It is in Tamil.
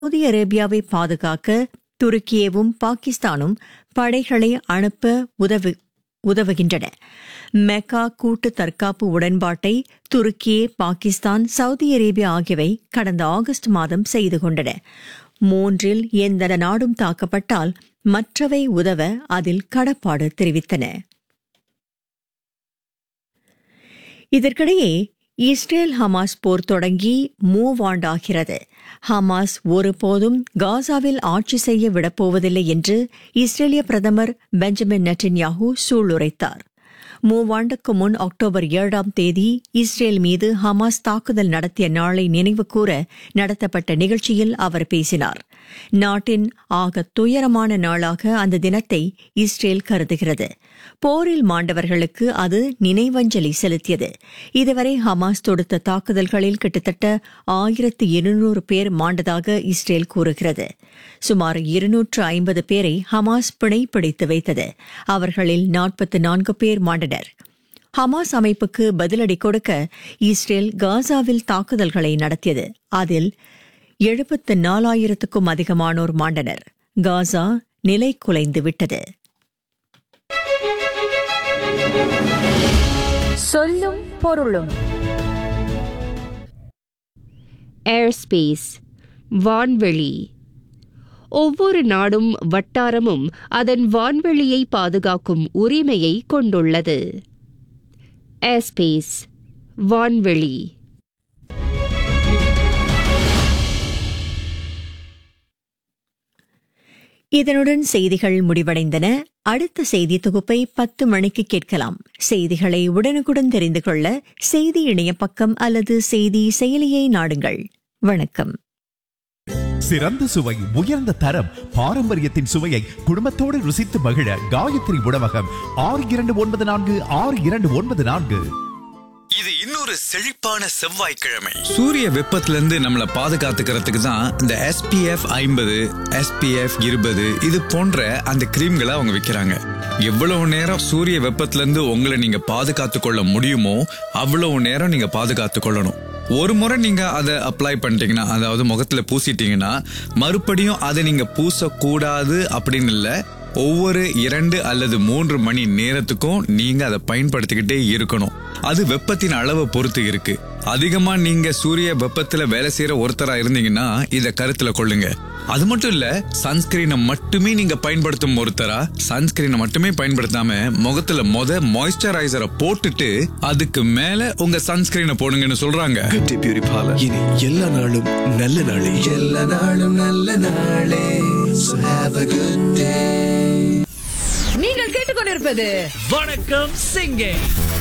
சவுதி அரேபியாவை பாதுகாக்க துருக்கியவும் பாகிஸ்தானும் படைகளை அனுப்ப உதவு உதவுகின்றன மெக்கா கூட்டு தற்காப்பு உடன்பாட்டை துருக்கி பாகிஸ்தான் சவுதி அரேபியா ஆகியவை கடந்த ஆகஸ்ட் மாதம் செய்து கொண்டன மூன்றில் எந்த நாடும் தாக்கப்பட்டால் மற்றவை உதவ அதில் கடப்பாடு தெரிவித்தன இதற்கிடையே இஸ்ரேல் ஹமாஸ் போர் தொடங்கி மூவாண்டாகிறது ஹமாஸ் ஒருபோதும் காசாவில் ஆட்சி செய்ய விடப்போவதில்லை என்று இஸ்ரேலிய பிரதமர் பெஞ்சமின் நெட்டன்யாஹூ சூளுரைத்தார் மூவாண்டுக்கு முன் அக்டோபர் ஏழாம் தேதி இஸ்ரேல் மீது ஹமாஸ் தாக்குதல் நடத்திய நாளை நினைவு கூற நடத்தப்பட்ட நிகழ்ச்சியில் அவர் பேசினார் நாட்டின் ஆக துயரமான நாளாக அந்த தினத்தை இஸ்ரேல் கருதுகிறது போரில் மாண்டவர்களுக்கு அது நினைவஞ்சலி செலுத்தியது இதுவரை ஹமாஸ் தொடுத்த தாக்குதல்களில் கிட்டத்தட்ட ஆயிரத்து இருநூறு பேர் மாண்டதாக இஸ்ரேல் கூறுகிறது சுமார் இருநூற்று ஐம்பது பேரை ஹமாஸ் பிணை பிடித்து வைத்தது அவர்களில் நாற்பத்து நான்கு பேர் மாண்டனர் ஹமாஸ் அமைப்புக்கு பதிலடி கொடுக்க இஸ்ரேல் காசாவில் தாக்குதல்களை நடத்தியது அதில் எழுபத்து நாலாயிரத்துக்கும் அதிகமானோர் மாண்டனர் காசா நிலை குலைந்து விட்டது சொல்லும் பொருளும் ஏர்ஸ்பேஸ் வான்வெளி ஒவ்வொரு நாடும் வட்டாரமும் அதன் வான்வெளியை பாதுகாக்கும் உரிமையை கொண்டுள்ளது ஏர்ஸ்பேஸ் வான்வெளி இதனுடன் செய்திகள் முடிவடைந்தன அடுத்த செய்தி தொகுப்பை பத்து மணிக்கு கேட்கலாம் செய்திகளை உடனுக்குடன் தெரிந்து கொள்ள செய்தி இணைய பக்கம் அல்லது செய்தி செயலியை நாடுங்கள் வணக்கம் சிறந்த சுவை உயர்ந்த தரம் பாரம்பரியத்தின் சுவையை குடும்பத்தோடு ருசித்து மகிழ காயத்ரி உணவகம் ஆறு இரண்டு ஒன்பது நான்கு ஆறு இரண்டு ஒன்பது நான்கு இது இன்னொரு செழிப்பான செவ்வாய்க்கிழமை சூரிய வெப்பத்துல இருந்து நம்மளை பாதுகாத்துக்கிறதுக்கு தான் இந்த எஸ்பிஎஃப் ஐம்பது எஸ்பிஎஃப் இருபது இது போன்ற அந்த கிரீம்களை அவங்க விற்கிறாங்க எவ்வளவு நேரம் சூரிய வெப்பத்துல இருந்து உங்களை நீங்க பாதுகாத்து கொள்ள முடியுமோ அவ்வளவு நேரம் நீங்க பாதுகாத்து கொள்ளணும் ஒரு முறை நீங்க அதை அப்ளை பண்ணிட்டீங்கன்னா அதாவது முகத்துல பூசிட்டீங்கன்னா மறுபடியும் அதை நீங்க பூசக்கூடாது அப்படின்னு இல்லை ஒவ்வொரு இரண்டு அல்லது மூன்று மணி நேரத்துக்கும் நீங்க அதை பயன்படுத்திக்கிட்டே இருக்கணும் அது வெப்பத்தின் அளவை பொறுத்து இருக்கு அதிகமா நீங்க சூரிய வெப்பத்துல வேலை செய்யற ஒருத்தரா இருந்தீங்கன்னா இத கருத்துல கொள்ளுங்க அது மட்டும் இல்ல சன்ஸ்கிரீனை மட்டுமே நீங்க பயன்படுத்தும் ஒருத்தரா சன்ஸ்கிரீனை மட்டுமே பயன்படுத்தாம முகத்துல மொத மாய்ஸ்சரைசரை போட்டுட்டு அதுக்கு மேல உங்க சன்ஸ்கிரீனை போடுங்கன்னு சொல்றாங்க கட்டி பியூரி பார்லர் இனி எல்லா நாளும் நல்ல நாளே எல்லா நாளும் நல்ல நாளே So have a good day. நீங்கள் கேட்டுக்கொண்டிருப்பது வணக்கம் சிங்கே